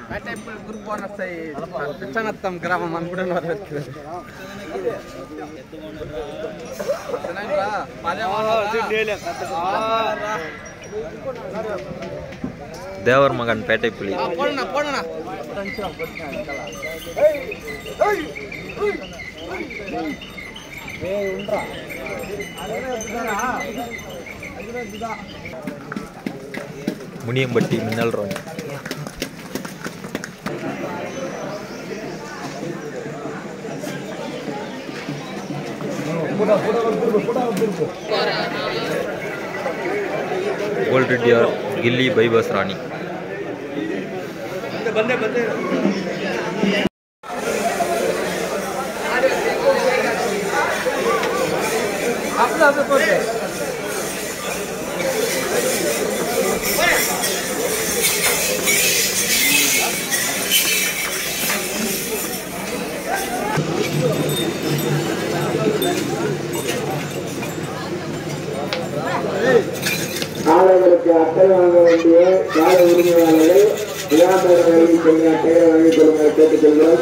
పిచ్చనత్తం గ్రామం అని కూడా தேவர் மகன் பேட்டை புலி போடணா போடணா முனியம்பட்டி மின்னல் ரோன் ಗೋಲ್ಡ್ ರೆಡ್ಡಿಯಾರ್ ಗಿಲ್ಲಿ ಬೈಬಸ್ ರಾಣಿ ஆளுங்களுக்கு அட்டை வாங்க வேண்டிய கால உரிமையாளர்கள் விழாமேடையில் செல்ல பெயரை வழங்கிக் கொள்ளுங்கள் கேட்டுக்கொள்கிறோம்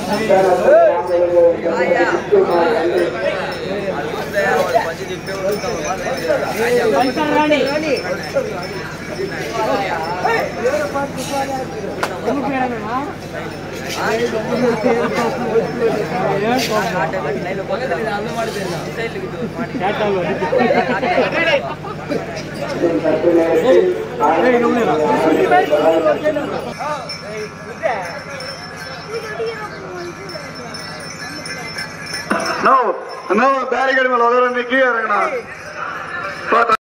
சற்று நேரத்தில் நோ நோ பேரிகேட் மேல உதவ நிக்கி இறங்கணும்